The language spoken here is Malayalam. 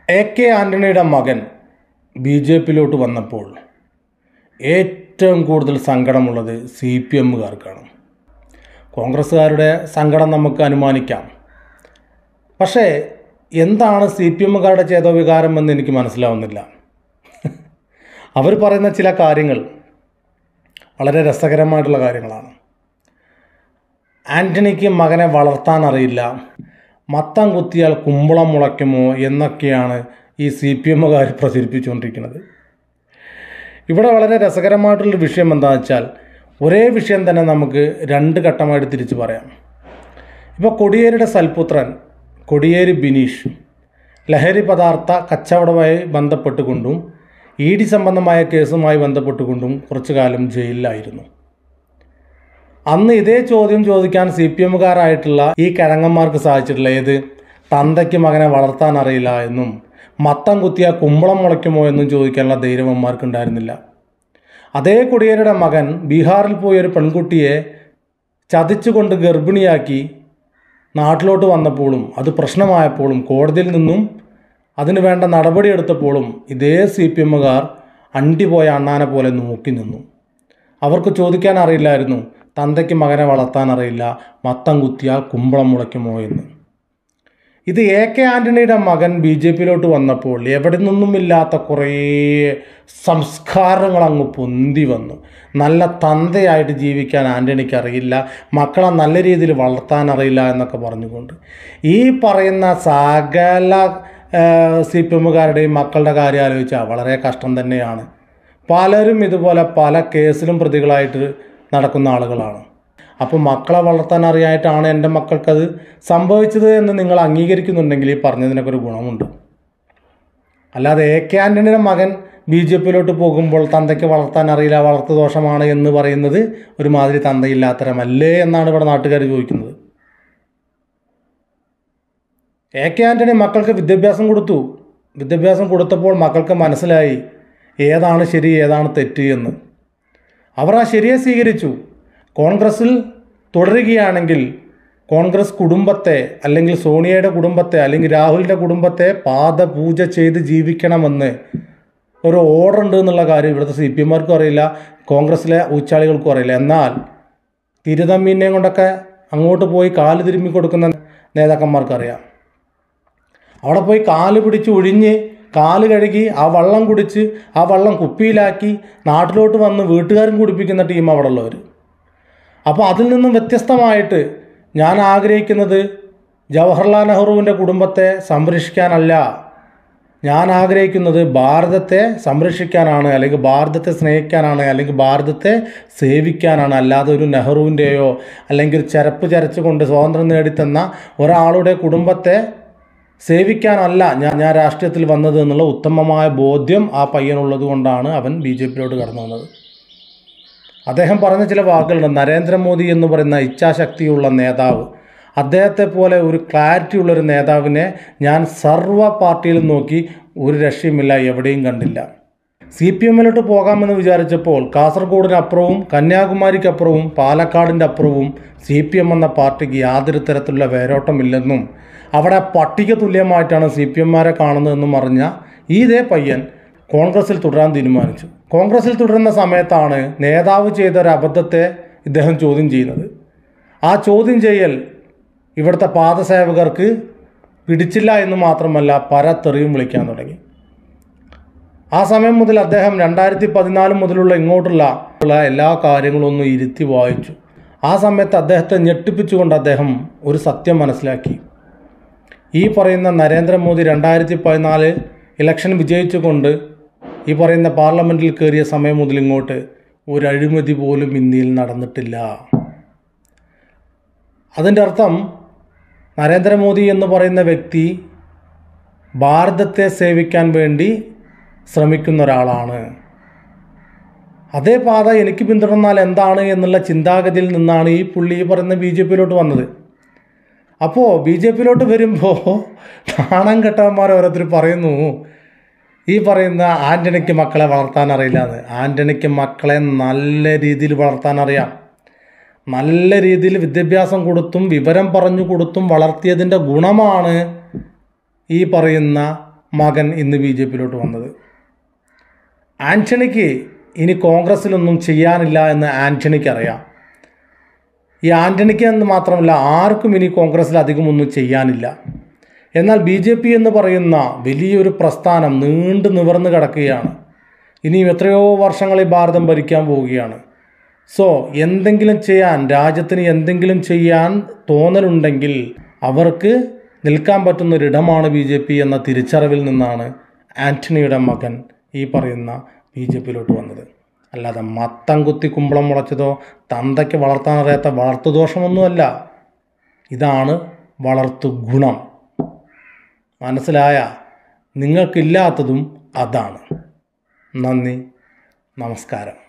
എ കെ ആൻ്റണിയുടെ മകൻ ബി ജെ പിയിലോട്ട് വന്നപ്പോൾ ഏറ്റവും കൂടുതൽ സങ്കടമുള്ളത് സി പി എമ്മുകാർക്കാണ് കോൺഗ്രസ്സുകാരുടെ സങ്കടം നമുക്ക് അനുമാനിക്കാം പക്ഷേ എന്താണ് സി പി എമ്മുകാരുടെ ചേതോവികാരം എന്ന് എനിക്ക് മനസ്സിലാവുന്നില്ല അവർ പറയുന്ന ചില കാര്യങ്ങൾ വളരെ രസകരമായിട്ടുള്ള കാര്യങ്ങളാണ് ആൻ്റണിക്ക് മകനെ വളർത്താൻ അറിയില്ല മത്തം കുത്തിയാൽ കുമ്പളം മുളയ്ക്കുമോ എന്നൊക്കെയാണ് ഈ സി പി എമ്മുകാർ പ്രചരിപ്പിച്ചുകൊണ്ടിരിക്കുന്നത് ഇവിടെ വളരെ രസകരമായിട്ടുള്ളൊരു വിഷയം എന്താണെന്ന് വെച്ചാൽ ഒരേ വിഷയം തന്നെ നമുക്ക് രണ്ട് ഘട്ടമായിട്ട് തിരിച്ചു പറയാം ഇപ്പോൾ കൊടിയേരിയുടെ സൽപുത്രൻ കൊടിയേരി ബിനീഷ് ലഹരി പദാർത്ഥ കച്ചവടവുമായി ബന്ധപ്പെട്ടുകൊണ്ടും ഇ ഡി സംബന്ധമായ കേസുമായി ബന്ധപ്പെട്ടുകൊണ്ടും കുറച്ചു കാലം ജയിലിലായിരുന്നു അന്ന് ഇതേ ചോദ്യം ചോദിക്കാൻ സി പി എമ്മുകാരായിട്ടുള്ള ഈ കിഴങ്ങന്മാർക്ക് സാധിച്ചിട്ടില്ല ഏത് തന്തയ്ക്ക് മകനെ വളർത്താൻ അറിയില്ല എന്നും മത്തം കുത്തിയാൽ കുമ്പളം മുളയ്ക്കുമോ എന്നും ചോദിക്കാനുള്ള ധൈര്യമന്മാർക്ക് ഉണ്ടായിരുന്നില്ല അതേ കുടിയേരുടെ മകൻ ബീഹാറിൽ പോയ ഒരു പെൺകുട്ടിയെ ചതിച്ചുകൊണ്ട് ഗർഭിണിയാക്കി നാട്ടിലോട്ട് വന്നപ്പോഴും അത് പ്രശ്നമായപ്പോഴും കോടതിയിൽ നിന്നും അതിന് വേണ്ട നടപടിയെടുത്തപ്പോഴും ഇതേ സി പി എമ്മുകാർ അണ്ടിപോയ അണ്ണാനെ പോലെ നോക്കി നിന്നു അവർക്ക് ചോദിക്കാൻ അറിയില്ലായിരുന്നു തന്തയ്ക്ക് മകനെ വളർത്താൻ അറിയില്ല മത്തം കുത്തിയാൽ കുമ്പളം മുളയ്ക്കുമോ എന്ന് ഇത് എ കെ ആൻ്റണിയുടെ മകൻ ബി ജെ പിയിലോട്ട് വന്നപ്പോൾ എവിടെ നിന്നുമില്ലാത്ത കുറേ സംസ്കാരങ്ങൾ അങ്ങ് പൊന്തി വന്നു നല്ല തന്തയായിട്ട് ജീവിക്കാൻ ആൻ്റണിക്ക് അറിയില്ല മക്കളെ നല്ല രീതിയിൽ വളർത്താൻ അറിയില്ല എന്നൊക്കെ പറഞ്ഞുകൊണ്ട് ഈ പറയുന്ന സകല സി പി എമ്മുകാരുടെയും മക്കളുടെ കാര്യം ആലോചിച്ചാൽ വളരെ കഷ്ടം തന്നെയാണ് പലരും ഇതുപോലെ പല കേസിലും പ്രതികളായിട്ട് നടക്കുന്ന ആളുകളാണ് അപ്പോൾ മക്കളെ വളർത്താൻ അറിയായിട്ടാണ് എൻ്റെ മക്കൾക്കത് സംഭവിച്ചത് എന്ന് നിങ്ങൾ അംഗീകരിക്കുന്നുണ്ടെങ്കിൽ ഈ പറഞ്ഞതിനൊക്കെ ഒരു ഗുണമുണ്ട് അല്ലാതെ എ കെ ആൻ്റണിയുടെ മകൻ ബി ജെ പിയിലോട്ട് പോകുമ്പോൾ തന്തയ്ക്ക് വളർത്താൻ അറിയില്ല വളർത്തു ദോഷമാണ് എന്ന് പറയുന്നത് ഒരുമാതിരി തന്തയില്ലാത്തരമല്ലേ എന്നാണ് ഇവിടെ നാട്ടുകാർ ചോദിക്കുന്നത് എ കെ ആൻ്റണി മക്കൾക്ക് വിദ്യാഭ്യാസം കൊടുത്തു വിദ്യാഭ്യാസം കൊടുത്തപ്പോൾ മക്കൾക്ക് മനസ്സിലായി ഏതാണ് ശരി ഏതാണ് തെറ്റ് എന്ന് അവർ ആ ശരിയെ സ്വീകരിച്ചു കോൺഗ്രസ്സിൽ തുടരുകയാണെങ്കിൽ കോൺഗ്രസ് കുടുംബത്തെ അല്ലെങ്കിൽ സോണിയയുടെ കുടുംബത്തെ അല്ലെങ്കിൽ രാഹുലിൻ്റെ കുടുംബത്തെ പാദപൂജ ചെയ്ത് ജീവിക്കണമെന്ന് ഒരു ഓർഡർ ഉണ്ട് എന്നുള്ള കാര്യം ഇവിടുത്തെ സി പി എമ്മാർക്കും അറിയില്ല കോൺഗ്രസ്സിലെ ഉച്ചാളികൾക്കും അറിയില്ല എന്നാൽ തിരുതമ്മീനെയും കൊണ്ടൊക്കെ അങ്ങോട്ട് പോയി കാല് തിരുമ്മി കൊടുക്കുന്ന നേതാക്കന്മാർക്കറിയാം അവിടെ പോയി കാല് പിടിച്ച് ഒഴിഞ്ഞ് കാല് കഴുകി ആ വെള്ളം കുടിച്ച് ആ വെള്ളം കുപ്പിയിലാക്കി നാട്ടിലോട്ട് വന്ന് വീട്ടുകാരും കുടിപ്പിക്കുന്ന ടീം അവിടെ ഉള്ളവർ അപ്പോൾ അതിൽ നിന്നും വ്യത്യസ്തമായിട്ട് ഞാൻ ആഗ്രഹിക്കുന്നത് ജവഹർലാൽ നെഹ്റുവിൻ്റെ കുടുംബത്തെ സംരക്ഷിക്കാനല്ല ഞാൻ ആഗ്രഹിക്കുന്നത് ഭാരതത്തെ സംരക്ഷിക്കാനാണ് അല്ലെങ്കിൽ ഭാരതത്തെ സ്നേഹിക്കാനാണ് അല്ലെങ്കിൽ ഭാരതത്തെ സേവിക്കാനാണ് അല്ലാതെ ഒരു നെഹ്റുവിൻ്റെയോ അല്ലെങ്കിൽ ചരപ്പ് ചരച്ചുകൊണ്ട് സ്വാതന്ത്ര്യം നേടിത്തന്ന ഒരാളുടെ കുടുംബത്തെ സേവിക്കാനല്ല ഞാൻ ഞാൻ രാഷ്ട്രീയത്തിൽ വന്നത് എന്നുള്ള ഉത്തമമായ ബോധ്യം ആ പയ്യനുള്ളത് കൊണ്ടാണ് അവൻ ബി ജെ പിയിലോട്ട് കടന്നു വന്നത് അദ്ദേഹം പറഞ്ഞ ചില വാക്കുകളുണ്ട് നരേന്ദ്രമോദി എന്ന് പറയുന്ന ഇച്ഛാശക്തിയുള്ള നേതാവ് അദ്ദേഹത്തെ പോലെ ഒരു ക്ലാരിറ്റി ഉള്ളൊരു നേതാവിനെ ഞാൻ സർവ്വ പാർട്ടിയിലും നോക്കി ഒരു രക്ഷയുമില്ല എവിടെയും കണ്ടില്ല സി പി എമ്മിലോട്ട് പോകാമെന്ന് വിചാരിച്ചപ്പോൾ കാസർഗോഡിനപ്പുറവും കന്യാകുമാരിക്കപ്പുറവും പാലക്കാടിൻ്റെ അപ്പുറവും സി പി എം എന്ന പാർട്ടിക്ക് യാതൊരു തരത്തിലുള്ള വേരോട്ടമില്ലെന്നും അവിടെ പട്ടിക തുല്യമായിട്ടാണ് സി പി എമ്മാരെ കാണുന്നതെന്നും അറിഞ്ഞ ഈ ഇതേ പയ്യൻ കോൺഗ്രസിൽ തുടരാൻ തീരുമാനിച്ചു കോൺഗ്രസിൽ തുടരുന്ന സമയത്താണ് നേതാവ് ചെയ്ത ഒരു അബദ്ധത്തെ ഇദ്ദേഹം ചോദ്യം ചെയ്യുന്നത് ആ ചോദ്യം ചെയ്യൽ ഇവിടുത്തെ പാദസേവകർക്ക് പിടിച്ചില്ല എന്ന് മാത്രമല്ല പരത്തെറിയും വിളിക്കാൻ തുടങ്ങി ആ സമയം മുതൽ അദ്ദേഹം രണ്ടായിരത്തി പതിനാല് മുതലുള്ള ഇങ്ങോട്ടുള്ള ഉള്ള എല്ലാ കാര്യങ്ങളും ഒന്ന് ഇരുത്തി വായിച്ചു ആ സമയത്ത് അദ്ദേഹത്തെ ഞെട്ടിപ്പിച്ചുകൊണ്ട് അദ്ദേഹം ഒരു സത്യം മനസ്സിലാക്കി ഈ പറയുന്ന നരേന്ദ്രമോദി രണ്ടായിരത്തി പതിനാല് ഇലക്ഷൻ വിജയിച്ചുകൊണ്ട് ഈ പറയുന്ന പാർലമെൻറ്റിൽ കയറിയ സമയം മുതൽ ഇങ്ങോട്ട് ഒരു അഴിമതി പോലും ഇന്ത്യയിൽ നടന്നിട്ടില്ല അതിൻ്റെ അർത്ഥം നരേന്ദ്രമോദി എന്ന് പറയുന്ന വ്യക്തി ഭാരതത്തെ സേവിക്കാൻ വേണ്ടി ശ്രമിക്കുന്ന ഒരാളാണ് അതേ പാത എനിക്ക് പിന്തുടർന്നാൽ എന്താണ് എന്നുള്ള ചിന്താഗതിയിൽ നിന്നാണ് ഈ പുള്ളി ഈ പറയുന്ന ബി ജെ പിയിലോട്ട് വന്നത് അപ്പോൾ ബി ജെ പിയിലോട്ട് വരുമ്പോൾ നാണം കെട്ടവന്മാർ ഓരോരുത്തർ പറയുന്നു ഈ പറയുന്ന ആൻ്റണിക്ക് മക്കളെ വളർത്താൻ അറിയില്ല എന്ന് ആൻ്റണിക്ക് മക്കളെ നല്ല രീതിയിൽ വളർത്താൻ അറിയാം നല്ല രീതിയിൽ വിദ്യാഭ്യാസം കൊടുത്തും വിവരം പറഞ്ഞു കൊടുത്തും വളർത്തിയതിൻ്റെ ഗുണമാണ് ഈ പറയുന്ന മകൻ ഇന്ന് ബി ജെ പിയിലോട്ട് വന്നത് ആന്റണിക്ക് ഇനി കോൺഗ്രസ്സിലൊന്നും ചെയ്യാനില്ല എന്ന് ആന്റണിക്ക് അറിയാം ഈ ആന്റണിക്ക് എന്ന് മാത്രമല്ല ആർക്കും ഇനി കോൺഗ്രസ്സിൽ അധികം ഒന്നും ചെയ്യാനില്ല എന്നാൽ ബി ജെ പി എന്ന് പറയുന്ന വലിയൊരു പ്രസ്ഥാനം നീണ്ടു നിവർന്നു കിടക്കുകയാണ് ഇനിയും എത്രയോ വർഷങ്ങൾ ഈ ഭാരതം ഭരിക്കാൻ പോവുകയാണ് സോ എന്തെങ്കിലും ചെയ്യാൻ രാജ്യത്തിന് എന്തെങ്കിലും ചെയ്യാൻ തോന്നലുണ്ടെങ്കിൽ അവർക്ക് നിൽക്കാൻ പറ്റുന്ന ഒരിടമാണ് ബി ജെ പി എന്ന തിരിച്ചറിവിൽ നിന്നാണ് ആന്റണിയുടെ മകൻ ഈ പറയുന്ന ബി ജെ പിയിലോട്ട് വന്നത് അല്ലാതെ മത്തം കുത്തി കുമ്പളം മുളച്ചതോ തന്തയ്ക്ക് വളർത്താനറിയാത്ത വളർത്തുദോഷമൊന്നുമല്ല ഇതാണ് വളർത്തു ഗുണം മനസ്സിലായ നിങ്ങൾക്കില്ലാത്തതും അതാണ് നന്ദി നമസ്കാരം